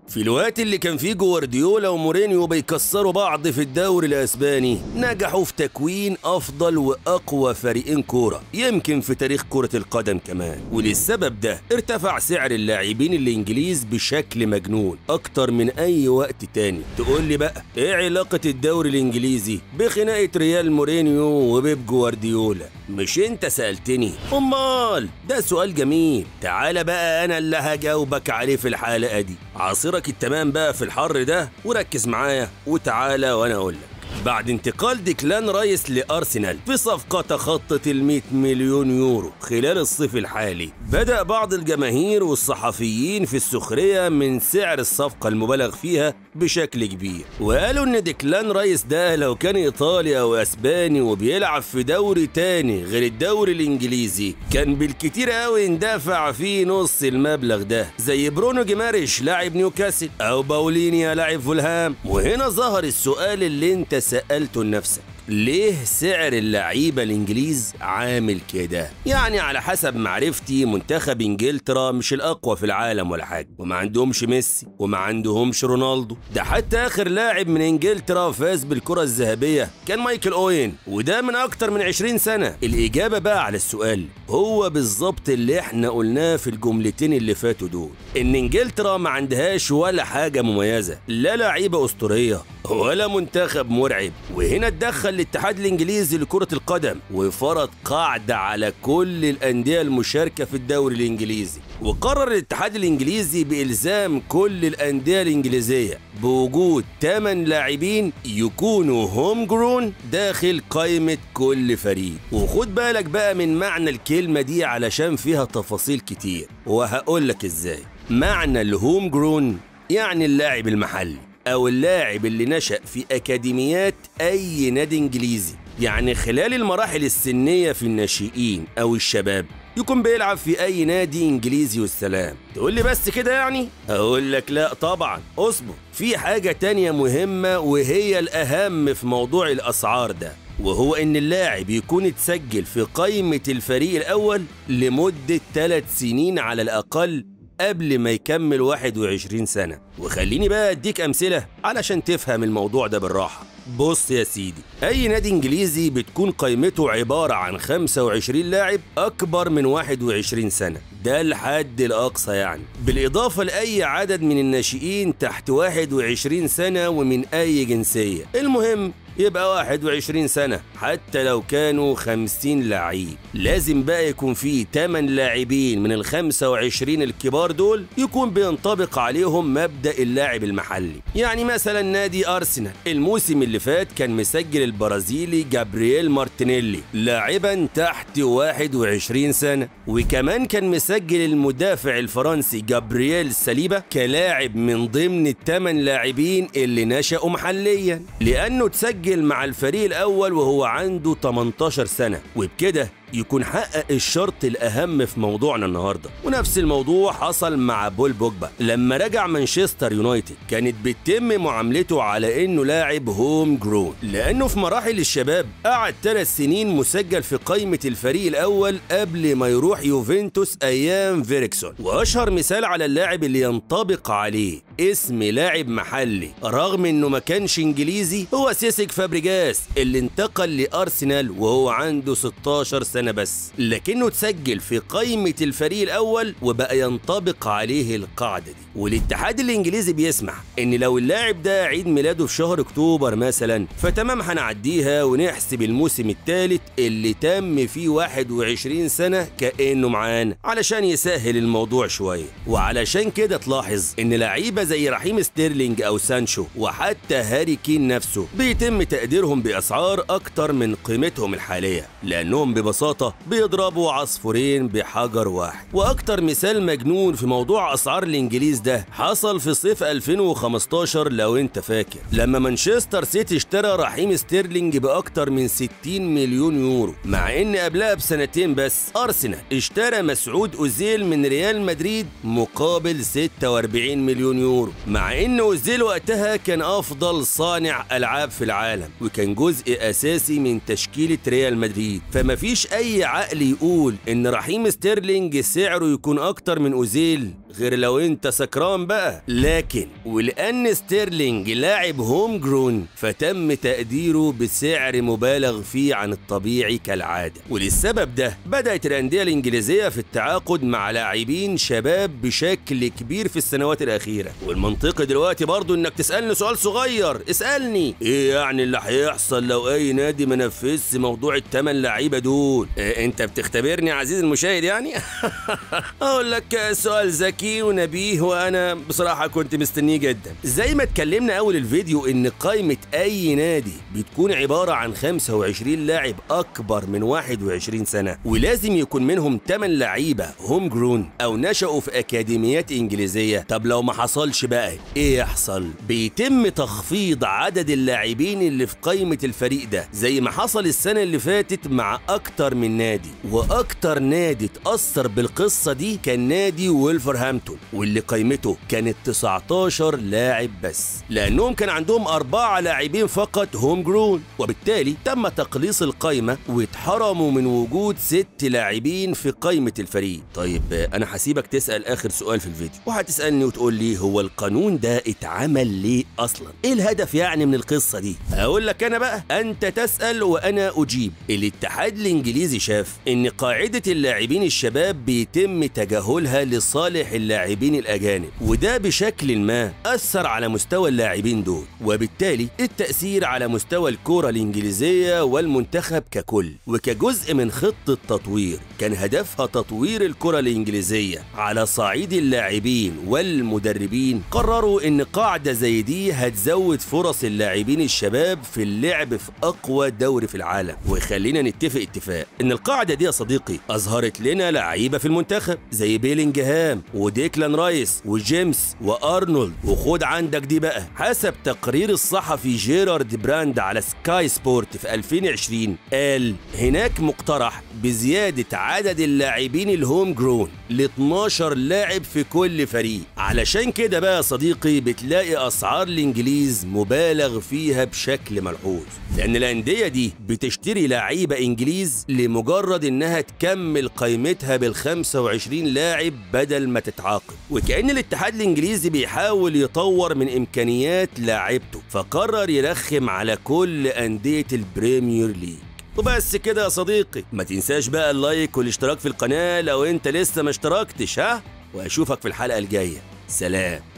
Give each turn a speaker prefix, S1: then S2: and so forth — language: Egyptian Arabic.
S1: في الوقت اللي كان فيه جوارديولا ومورينيو بيكسروا بعض في الدوري الاسباني نجحوا في تكوين افضل واقوى فريقين كوره يمكن في تاريخ كره القدم كمان وللسبب ده ارتفع سعر اللاعبين الانجليز بشكل مجنون اكتر من اي وقت تاني تقول لي بقى ايه علاقه الدوري الانجليزي بخناقه ريال مورينيو وبيب جوارديولا مش انت سالتني امال ده سؤال جميل تعالى بقى انا اللي هجاوبك عليه في الحلقه دي عاصرك التمام بقى في الحر ده وركز معايا وتعالى وانا اقول لك بعد انتقال ديكلان رايس لأرسنال في صفقة تخطت ال 100 مليون يورو خلال الصيف الحالي بدأ بعض الجماهير والصحفيين في السخرية من سعر الصفقة المبالغ فيها بشكل كبير وقالوا ان ديكلان رايس ده لو كان ايطالي او اسباني وبيلعب في دوري تاني غير الدوري الانجليزي كان بالكتير قوي اندفع فيه نص المبلغ ده زي برونو جيماريش لاعب نيوكاسل او باولينيا لاعب فولهام وهنا ظهر السؤال اللي انت سألته لنفسك ليه سعر اللعيبة الإنجليز عامل كده؟ يعني على حسب معرفتي منتخب إنجلترا مش الأقوى في العالم ولا حاجة وما عندهمش ميسي وما عندهمش رونالدو ده حتى آخر لاعب من إنجلترا فاز بالكرة الذهبية كان مايكل أوين وده من أكتر من 20 سنة الإجابة بقى على السؤال هو بالظبط اللي احنا قلناه في الجملتين اللي فاتوا دول إن إنجلترا ما عندهاش ولا حاجة مميزة لا لعيبة أسطورية ولا منتخب مرعب وهنا اتدخل الاتحاد الانجليزي لكرة القدم وفرض قاعدة على كل الأندية المشاركة في الدوري الانجليزي وقرر الاتحاد الانجليزي بإلزام كل الأندية الانجليزية بوجود 8 لاعبين يكونوا هوم جرون داخل قائمة كل فريق وخد بالك بقى من معنى الكلمة دي علشان فيها تفاصيل كتير وهقول لك ازاي معنى الهوم جرون يعني اللاعب المحلي أو اللاعب اللي نشأ في أكاديميات أي نادي إنجليزي يعني خلال المراحل السنية في الناشئين أو الشباب يكون بيلعب في أي نادي إنجليزي والسلام تقول لي بس كده يعني؟ أقول لك لا طبعا اصبر في حاجة تانية مهمة وهي الأهم في موضوع الأسعار ده وهو إن اللاعب يكون اتسجل في قائمة الفريق الأول لمدة ثلاث سنين على الأقل قبل ما يكمل 21 سنة وخليني بقى اديك امثلة علشان تفهم الموضوع ده بالراحة بص يا سيدي اي نادي انجليزي بتكون قائمته عبارة عن 25 لاعب اكبر من 21 سنة ده الحد الاقصى يعني بالاضافة لاي عدد من الناشئين تحت 21 سنة ومن اي جنسية المهم يبقى 21 سنة حتى لو كانوا 50 لعيب لازم بقى يكون في 8 لاعبين من ال 25 الكبار دول يكون بينطبق عليهم مبدأ اللاعب المحلي يعني مثلا نادي أرسنال الموسم اللي فات كان مسجل البرازيلي جابرييل مارتينيلي لاعبا تحت 21 سنة وكمان كان مسجل المدافع الفرنسي جابرييل ساليبا كلاعب من ضمن الثمان لاعبين اللي نشأوا محليا لأنه تسجل سجل مع الفريق الأول وهو عنده 18 سنة وبكده يكون حقق الشرط الأهم في موضوعنا النهاردة ونفس الموضوع حصل مع بول بوجبا لما رجع مانشستر يونايتد كانت بتتم معاملته على إنه لاعب هوم جرون لأنه في مراحل الشباب قعد ثلاث سنين مسجل في قائمة الفريق الأول قبل ما يروح يوفنتوس أيام فيريكسون وأشهر مثال على اللاعب اللي ينطبق عليه اسم لاعب محلي رغم إنه ما كانش إنجليزي هو سيسك فابريجاس اللي انتقل لأرسنال وهو عنده 16 سنة سنة بس لكنه تسجل في قائمة الفريق الأول وبقى ينطبق عليه القاعدة دي والاتحاد الإنجليزي بيسمح إن لو اللاعب ده عيد ميلاده في شهر أكتوبر مثلا فتمام هنعديها ونحسب الموسم الثالث اللي تم فيه 21 سنة كأنه معانا علشان يسهل الموضوع شوية وعلشان كده تلاحظ إن لعيبة زي رحيم ستيرلينج أو سانشو وحتى هاري كين نفسه بيتم تقديرهم بأسعار أكتر من قيمتهم الحالية لأنهم ببساطة ببساطة بيضربوا عصفورين بحجر واحد وأكتر مثال مجنون في موضوع أسعار الإنجليز ده حصل في صيف 2015 لو أنت فاكر لما مانشستر سيتي اشترى رحيم ستيرلينج بأكتر من 60 مليون يورو مع إن قبلها بسنتين بس أرسنال اشترى مسعود أوزيل من ريال مدريد مقابل 46 مليون يورو مع إن أوزيل وقتها كان أفضل صانع ألعاب في العالم وكان جزء أساسي من تشكيلة ريال مدريد فمفيش أي عقل يقول إن رحيم ستيرلينج سعره يكون أكتر من أوزيل غير لو انت سكران بقى لكن ولان ستيرلينج لاعب هوم جرون فتم تقديره بسعر مبالغ فيه عن الطبيعي كالعاده وللسبب ده بدات الانديه الانجليزيه في التعاقد مع لاعبين شباب بشكل كبير في السنوات الاخيره والمنطقي دلوقتي برضو انك تسالني سؤال صغير اسالني ايه يعني اللي هيحصل لو اي نادي ما نفذش موضوع الثمان لعيبه دول إيه انت بتختبرني يا عزيزي المشاهد يعني اقول لك سؤال ذكي ونبيه وانا بصراحه كنت مستنيه جدا زي ما اتكلمنا اول الفيديو ان قائمه اي نادي بتكون عباره عن 25 لاعب اكبر من 21 سنه ولازم يكون منهم 8 لعيبه هوم جرون او نشأوا في اكاديميات انجليزيه طب لو ما حصلش بقى ايه يحصل بيتم تخفيض عدد اللاعبين اللي في قائمه الفريق ده زي ما حصل السنه اللي فاتت مع اكتر من نادي واكتر نادي اتاثر بالقصه دي كان نادي ويلفرهامبتون واللي قيمته كانت 19 لاعب بس لانهم كان عندهم اربعه لاعبين فقط هوم جرون وبالتالي تم تقليص القايمه واتحرموا من وجود ست لاعبين في قائمه الفريق طيب انا هسيبك تسال اخر سؤال في الفيديو وهتسالني وتقول لي هو القانون ده اتعمل ليه اصلا ايه الهدف يعني من القصه دي اقول لك انا بقى انت تسال وانا اجيب الاتحاد الانجليزي شاف ان قاعده اللاعبين الشباب بيتم تجاهلها لصالح اللاعبين الاجانب وده بشكل ما اثر على مستوى اللاعبين دول وبالتالي التاثير على مستوى الكره الانجليزيه والمنتخب ككل وكجزء من خطه تطوير كان هدفها تطوير الكره الانجليزيه على صعيد اللاعبين والمدربين قرروا ان قاعده زي دي هتزود فرص اللاعبين الشباب في اللعب في اقوى دوري في العالم وخلينا نتفق اتفاق ان القاعده دي يا صديقي اظهرت لنا لعيبه في المنتخب زي بيلينجهام وديكلان رايس وجيمس وارنولد وخد عندك دي بقى حسب تقرير الصحفي جيرارد براند على سكاي سبورت في 2020 قال هناك مقترح بزياده عدد اللاعبين الهوم جرون ل 12 لاعب في كل فريق علشان كده بقى يا صديقي بتلاقي اسعار الانجليز مبالغ فيها بشكل ملحوظ لان الانديه دي بتشتري لعيبه انجليز لمجرد انها تكمل قيمتها بال 25 لاعب بدل ما تتعاقد وكأن الاتحاد الانجليزي بيحاول يطور من امكانيات لاعيبته فقرر يرخم على كل انديه البريمير ليج وبس كده يا صديقي ما تنساش بقى اللايك والاشتراك في القناه لو انت لسه ما اشتركتش ها واشوفك في الحلقه الجايه سلام